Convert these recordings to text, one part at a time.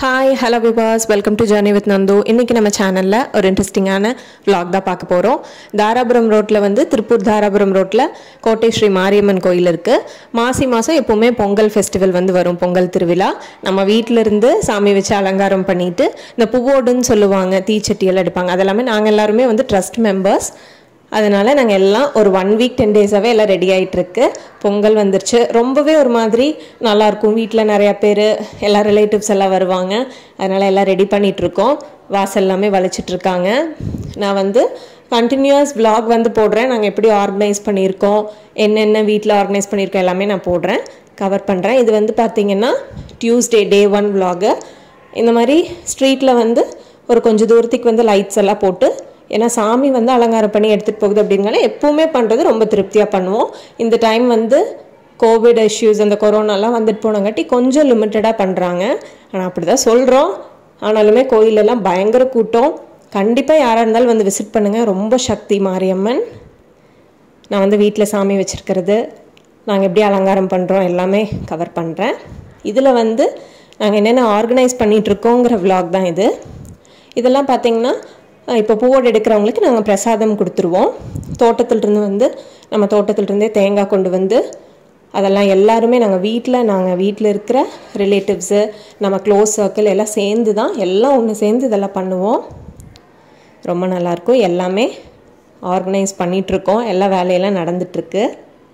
hi hello விபாஸ் welcome to journey with Nandu இன்றைக்கி நம்ம சேனலில் ஒரு இன்ட்ரெஸ்டிங்கான vlog தான் பார்க்க போகிறோம் தாராபுரம் ரோட்டில் வந்து திருப்பூர் தாராபுரம் ரோட்டில் கோட்டை ஸ்ரீ மாரியம்மன் கோயில் இருக்குது மாசி மாதம் எப்போவுமே பொங்கல் ஃபெஸ்டிவல் வந்து வரும் பொங்கல் திருவிழா நம்ம வீட்டில இருந்து சாமி வச்சு அலங்காரம் பண்ணிட்டு இந்த பூவோடுன்னு சொல்லுவாங்க தீச்சட்டியெல்லாம் எடுப்பாங்க அதெல்லாமே நாங்கள் எல்லாருமே வந்து ட்ரஸ்ட் மெம்பர்ஸ் அதனால் நாங்கள் எல்லாம் ஒரு ஒன் வீக் டென் டேஸாகவே எல்லாம் ரெடி ஆகிட்டுருக்கு பொங்கல் வந்துருச்சு ரொம்பவே ஒரு மாதிரி நல்லாயிருக்கும் வீட்டில் நிறையா பேர் எல்லா ரிலேட்டிவ்ஸ் எல்லாம் வருவாங்க அதனால் எல்லாம் ரெடி பண்ணிகிட்ருக்கோம் வாசல் எல்லாமே வளைச்சிட்ருக்காங்க நான் வந்து கண்டினியூஸ் vlog வந்து போடுறேன் நாங்கள் எப்படி ஆர்கனைஸ் பண்ணியிருக்கோம் என்னென்ன வீட்டில் ஆர்கனைஸ் பண்ணியிருக்கோம் எல்லாமே நான் போடுறேன் கவர் பண்ணுறேன் இது வந்து பார்த்திங்கன்னா டியூஸ்டே டே ஒன் vlog இந்த மாதிரி ஸ்ட்ரீட்டில் வந்து ஒரு கொஞ்சம் தூரத்துக்கு வந்து லைட்ஸ் எல்லாம் போட்டு ஏன்னா சாமி வந்து அலங்காரம் பண்ணி எடுத்துகிட்டு போகுது அப்படிங்கனால எப்போவுமே பண்ணுறது ரொம்ப திருப்தியாக பண்ணுவோம் இந்த டைம் வந்து கோவிட் இஷ்யூஸ் அந்த கொரோனாலாம் வந்துட்டு போனங்காட்டி கொஞ்சம் லிமிட்டடாக பண்ணுறாங்க ஆனால் அப்படி தான் சொல்கிறோம் ஆனாலுமே கோயிலெல்லாம் பயங்கர கூட்டம் கண்டிப்பாக யாராக இருந்தாலும் வந்து விசிட் பண்ணுங்கள் ரொம்ப சக்தி மாரியம்மன் நான் வந்து வீட்டில் சாமி வச்சுருக்கிறது நாங்கள் எப்படி அலங்காரம் பண்ணுறோம் எல்லாமே கவர் பண்ணுறேன் இதில் வந்து நாங்கள் என்னென்ன ஆர்கனைஸ் பண்ணிகிட்ருக்கோங்கிற vlog தான் இது இதெல்லாம் பார்த்தீங்கன்னா அஹ், இப்போ பூவோடு எடுக்கிறவங்களுக்கு நாங்கள் பிரசாதம் கொடுத்துருவோம் தோட்டத்திலிருந்து வந்து நம்ம தோட்டத்திலிருந்தே தேங்காய் கொண்டு வந்து அதெல்லாம் எல்லாருமே நாங்கள் வீட்டில் நாங்கள் வீட்டில் இருக்கிற ரிலேட்டிவ்ஸு நம்ம க்ளோஸ் சர்க்கிள் எல்லாம் சேர்ந்து தான் எல்லாம் ஒன்று சேர்ந்து இதெல்லாம் பண்ணுவோம் ரொம்ப நல்லாயிருக்கும் எல்லாமே ஆர்கனைஸ் பண்ணிகிட்ருக்கோம் எல்லா வேலையெல்லாம் நடந்துட்டுருக்கு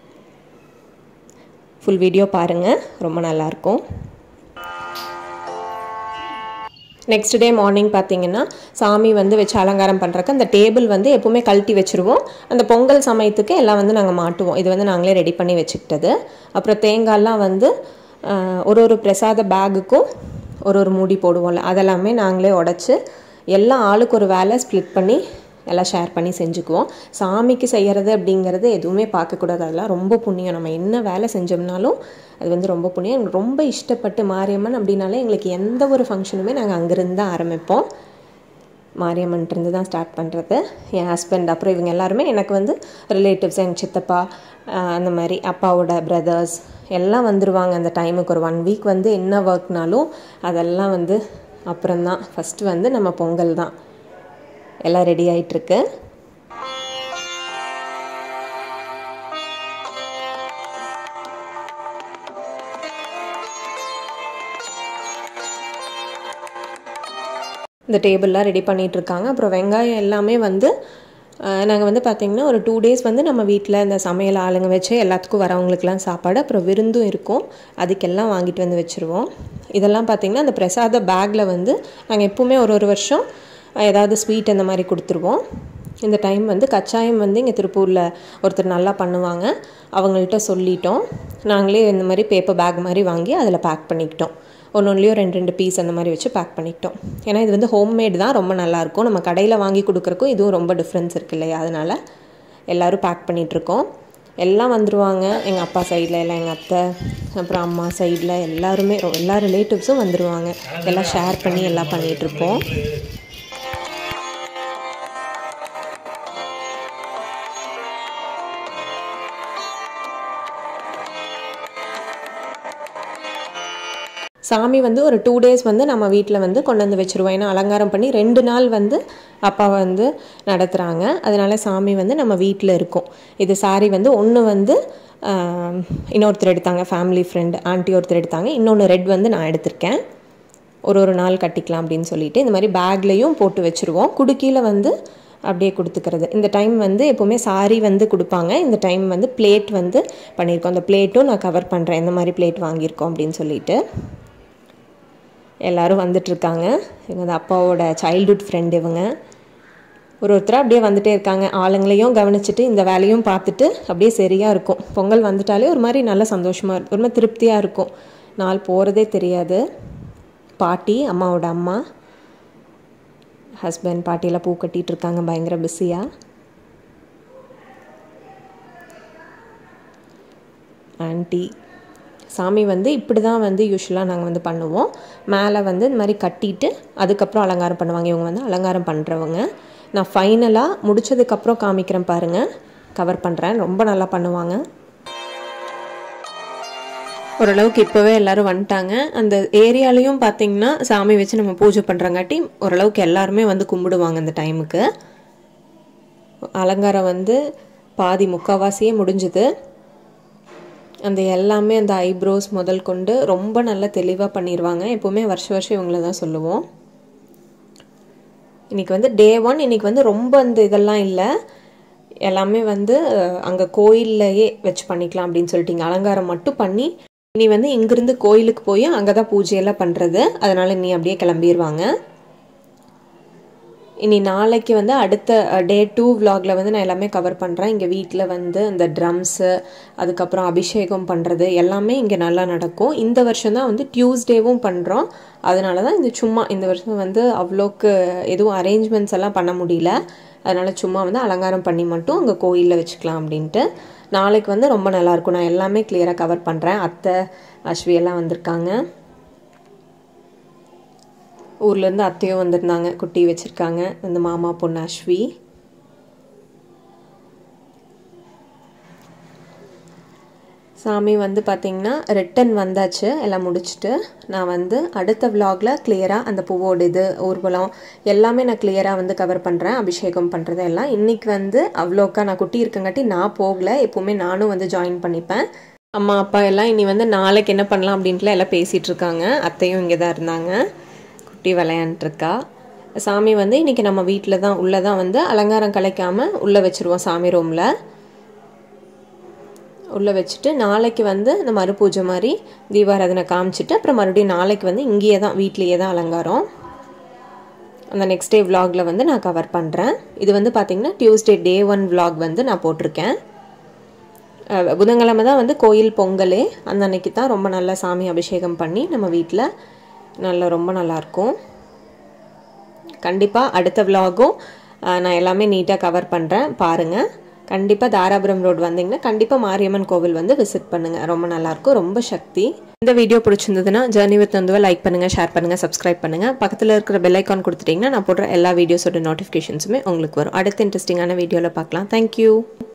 ஃபுல் வீடியோ பாருங்கள் ரொம்ப நல்லாயிருக்கும் நெக்ஸ்ட் டே மார்னிங் பார்த்தீங்கன்னா சாமி வந்து வச்சு அலங்காரம் பண்ணுறக்கு அந்த டேபிள் வந்து எப்போவுமே கழட்டி வச்சுருவோம் அந்த பொங்கல் சமயத்துக்கு எல்லாம் வந்து நாங்கள் மாட்டுவோம் இது வந்து நாங்களே ரெடி பண்ணி வச்சுக்கிட்டது அப்புறம் தேங்காய்லாம் வந்து ஆஹ், ஒரு ஒரு பிரசாத பேகுக்கும் ஒரு ஒரு மூடி போடுவோம்ல அதெல்லாமே நாங்களே உடச்சி எல்லாம் ஆளுக்கு ஒரு வேலை ஸ்ப்ளிட் பண்ணி எல்லாம் ஷேர் பண்ணி செஞ்சுக்குவோம் சாமிக்கு செய்கிறது அப்படிங்கிறது எதுவுமே பார்க்கக்கூடாது அதெல்லாம் ரொம்ப புண்ணியம் நம்ம என்ன வேலை செஞ்சோம்னாலும் அது வந்து ரொம்ப புண்ணியம் எங்களுக்கு ரொம்ப இஷ்டப்பட்டு மாரியம்மன் அப்படின்னாலே எங்களுக்கு எந்த ஒரு ஃபங்க்ஷனுமே நாங்கள் அங்கேருந்து தான் ஆரம்பிப்போம் மாரியம்மன்ட்டு தான் ஸ்டார்ட் பண்ணுறது என் ஹஸ்பண்ட் அப்புறம் இவங்க எல்லாருமே எனக்கு வந்து ரிலேட்டிவ்ஸ் எங்கள் சித்தப்பா ஆஹ் அந்த மாதிரி அப்பாவோட பிரதர்ஸ் எல்லாம் வந்துருவாங்க அந்த டைமுக்கு ஒரு ஒன் வீக் வந்து என்ன ஒர்க்னாலும் அதெல்லாம் வந்து அப்புறம்தான் ஃபஸ்ட்டு வந்து நம்ம பொங்கல் தான் எல்லாம் ரெடி ஆயிட்டிருக்கு இந்த டேபிள்லாம் ரெடி பண்ணிட்டு இருக்காங்க அப்புறம் வெங்காயம் எல்லாமே வந்து நாங்கள் வந்து பார்த்திங்கன்னா ஒரு டூ டேஸ் வந்து நம்ம வீட்டில் இந்த சமையல் ஆளுங்க வச்சு எல்லாத்துக்கும் வரவங்களுக்குலாம் சாப்பாடு அப்புறம் விருந்தும் இருக்கும் அதுக்கெல்லாம் வாங்கிட்டு வந்து வச்சுருவோம் இதெல்லாம் பார்த்திங்கன்னா அந்த பிரசாத பேக்கில் வந்து நாங்கள் எப்பவுமே ஒரு ஒரு வருஷம் அஹ், ஏதாவது ஸ்வீட் அந்த மாதிரி கொடுத்துருவோம் இந்த டைம் வந்து கச்சாயம் வந்து இங்கே திருப்பூரில் ஒருத்தர் நல்லா பண்ணுவாங்க அவங்கள்ட்ட சொல்லிட்டோம் நாங்களே இந்த மாதிரி பேப்பர் பேக் மாதிரி வாங்கி அதில் பேக் பண்ணிக்கிட்டோம் ஒன்று ஒன்றுலையும் ரெண்டு ரெண்டு பீஸ் அந்த மாதிரி வச்சு பேக் பண்ணிக்கிட்டோம் ஏன்னா இது வந்து ஹோம்மேட் தான் ரொம்ப நல்லாயிருக்கும் நம்ம கடையில் வாங்கி கொடுக்குறக்கும் இதுவும் ரொம்ப டிஃப்ரென்ஸ் இருக்கு இல்லையா அதனால் எல்லோரும் பேக் பண்ணிகிட்ருக்கோம் எல்லாம் வந்துருவாங்க எங்கள் அப்பா சைடில் எல்லாம் எங்கள் அத்தை அப்புறம் அம்மா சைடில் எல்லாருமே ரொ- எல்லா ரிலேட்டிவ்ஸும் வந்துருவாங்க எல்லாம் ஷேர் பண்ணி எல்லாம் பண்ணிகிட்ருப்போம் சாமி வந்து ஒரு டூ டேஸ் வந்து நம்ம வீட்டில் வந்து கொண்டு வந்து வச்சுருவோம் ஏன்னா அலங்காரம் பண்ணி ரெண்டு நாள் வந்து அப்பா வந்து நடத்துகிறாங்க அதனால சாமி வந்து நம்ம வீட்டில் இருக்கும் இது சாரி வந்து ஒன்று வந்து ஆஹ், இன்னொருத்தர் எடுத்தாங்க ஃபேமிலி ஃப்ரெண்ட் ஆண்டி ஒருத்தர் எடுத்தாங்க இன்னொன்று ரெட் வந்து நான் எடுத்திருக்கேன் ஒரு ஒரு நாள் கட்டிக்கலாம் அப்படின்னு சொல்லிட்டு இந்த மாதிரி பேக்லேயும் போட்டு வச்சுருவோம் குடுக்கியில் வந்து அப்படியே கொடுத்துக்கிறது இந்த டைம் வந்து எப்போவுமே சாரி வந்து கொடுப்பாங்க இந்த டைம் வந்து பிளேட் வந்து பண்ணியிருக்கோம் அந்த பிளேட்டும் நான் கவர் பண்ணுறேன் இந்த மாதிரி பிளேட் வாங்கியிருக்கோம் அப்படின்னு சொல்லிட்டு எல்லாரும் வந்துட்டுருக்காங்க இவங்க வந்து அப்பாவோட சைல்ட்ஹுட் ஃப்ரெண்ட் இவங்க ஒரு ஒருத்தராக அப்படியே வந்துட்டே இருக்காங்க ஆளுங்களையும் கவனிச்சுட்டு இந்த வேலையும் பார்த்துட்டு அப்படியே சரியாக இருக்கும் பொங்கல் வந்துட்டாலே ஒரு மாதிரி நல்ல சந்தோஷமாக இருக்கும் ஒரு மாதிரி திருப்தியாக இருக்கும் நாள் போகிறதே தெரியாது பாட்டி அம்மாவோட அம்மா ஹஸ்பண்ட் பாட்டியெல்லாம் பூ கட்டிட்டு இருக்காங்க பயங்கர பிஸியாக ஆன்ட்டி சாமி வந்து இப்படி தான் வந்து யூஸ்வலாக நாங்கள் வந்து பண்ணுவோம் மேலே வந்து இந்த மாதிரி கட்டிட்டு அதுக்கப்புறம் அலங்காரம் பண்ணுவாங்க இவங்க வந்து அலங்காரம் பண்ணுறவங்க நான் ஃபைனலாக முடிச்சதுக்கப்புறம் காமிக்கிறேன் பாருங்கள் கவர் பண்ணுறேன் ரொம்ப நல்லா பண்ணுவாங்க ஓரளவுக்கு இப்போவே எல்லாரும் வந்துட்டாங்க அந்த ஏரியாலையும் பார்த்தீங்கன்னா சாமி வச்சு நம்ம பூஜை பண்ணுறங்காட்டி ஓரளவுக்கு எல்லாருமே வந்து கும்பிடுவாங்க அந்த டைமுக்கு அலங்காரம் வந்து பாதி முக்கால்வாசியே முடிஞ்சுது அந்த எல்லாமே அந்த ஐப்ரோஸ் முதல் கொண்டு ரொம்ப நல்லா தெளிவாக பண்ணிடுவாங்க எப்போவுமே வருஷம் வருஷம் இவங்கள தான் சொல்லுவோம் இன்றைக்கி வந்து டே ஒன் இன்றைக்கி வந்து ரொம்ப அந்த இதெல்லாம் இல்லை எல்லாமே வந்து அங்கே கோயில்லையே வச்சு பண்ணிக்கலாம் அப்படின்னு சொல்லிட்டு இங்கே அலங்காரம் மட்டும் பண்ணி இனி வந்து இங்கிருந்து கோயிலுக்கு போய் அங்கே தான் பூஜையெல்லாம் பண்ணுறது அதனால் நீ அப்படியே கிளம்பிடுவாங்க இனி நாளைக்கு வந்து அடுத்த டே டூ விலாகில் வந்து நான் எல்லாமே கவர் பண்ணுறேன் இங்கே வீட்டில் வந்து அந்த ட்ரம்ஸு அதுக்கப்புறம் அபிஷேகம் பண்ணுறது எல்லாமே இங்கே நல்லா நடக்கும் இந்த வருஷம் தான் வந்து டியூஸ்டேவும் பண்ணுறோம் அதனால தான் இந்த சும்மா இந்த வருஷம் வந்து அவ்வளோக்கு எதுவும் அரேஞ்ச்மெண்ட்ஸ் எல்லாம் பண்ண முடியல அதனால் சும்மா வந்து அலங்காரம் பண்ணி மட்டும் அங்கே கோயிலில் வச்சுக்கலாம் அப்படின்ட்டு நாளைக்கு வந்து ரொம்ப நல்லாயிருக்கும் நான் எல்லாமே கிளியராக கவர் பண்ணுறேன் அத்தை அஸ்வி எல்லாம் வந்திருக்காங்க ஊர்லேருந்து அத்தையும் வந்திருந்தாங்க குட்டி வச்சுருக்காங்க இந்த மாமா பொண்ணு அஸ்வி சாமி வந்து பார்த்திங்கன்னா ரிட்டன் வந்தாச்சு எல்லாம் முடிச்சுட்டு நான் வந்து அடுத்த விலாகில் கிளியராக அந்த பூவோட இது ஊர்வலம் எல்லாமே நான் கிளியராக வந்து கவர் பண்ணுறேன் அபிஷேகம் பண்ணுறது எல்லாம் இன்றைக்கி வந்து அவ்வளோக்கா நான் குட்டி இருக்கங்காட்டி நான் போகல எப்போவுமே நானும் வந்து ஜாயின் பண்ணிப்பேன் அம்மா அப்பா எல்லாம் இனி வந்து நாளைக்கு என்ன பண்ணலாம் அப்படின்ட்டுலாம் எல்லாம் பேசிகிட்டு இருக்காங்க அத்தையும் இங்கே தான் இருந்தாங்க குட்டி விளையாண்டுருக்கா சாமி வந்து இன்றைக்கி நம்ம வீட்டில் தான் உள்ளே தான் வந்து அலங்காரம் கலைக்காமல் உள்ளே வச்சுருவோம் சாமி ரூமில் உள்ளே வச்சுட்டு நாளைக்கு வந்து இந்த மறு பூஜை மாதிரி தீபாராதனை காமிச்சிட்டு அப்புறம் மறுபடியும் நாளைக்கு வந்து இங்கேயே தான் வீட்லேயே தான் அலங்காரம் அந்த நெக்ஸ்ட் டே விலாகில் வந்து நான் கவர் பண்ணுறேன் இது வந்து பார்த்திங்கன்னா டியூஸ்டே டே ஒன் விலாக் வந்து நான் போட்டிருக்கேன் புதன்கிழமை தான் வந்து கோயில் பொங்கலே அந்த அன்னைக்கு தான் ரொம்ப நல்லா சாமி அபிஷேகம் பண்ணி நம்ம வீட்டில் நல்லா ரொம்ப நல்லாயிருக்கும் கண்டிப்பாக அடுத்த விலாகும் நான் எல்லாமே நீட்டாக கவர் பண்ணுறேன் பாருங்கள் கண்டிப்பாக தாராபுரம் ரோடு வந்தீங்கன்னா கண்டிப்பாக மாரியம்மன் கோவில் வந்து விசிட் பண்ணுங்கள் ரொம்ப நல்லாயிருக்கும் ரொம்ப சக்தி இந்த வீடியோ பிடிச்சிருந்ததுன்னா ஜர்னி வித் நந்துவை லைக் பண்ணுங்கள் ஷேர் பண்ணுங்கள் சப்ஸ்கிரைப் பண்ணுங்கள் பக்கத்தில் இருக்கிற பெல் ஐக்கான் கொடுத்துட்டிங்கன்னா நான் போடுற எல்லா வீடியோஸோட நோட்டிஃபிகேஷன்ஸுமே உங்களுக்கு வரும் அடுத்த இன்ட்ரெஸ்டிங்கான வீடியோவில் பார்க்கலாம் தேங்க்யூ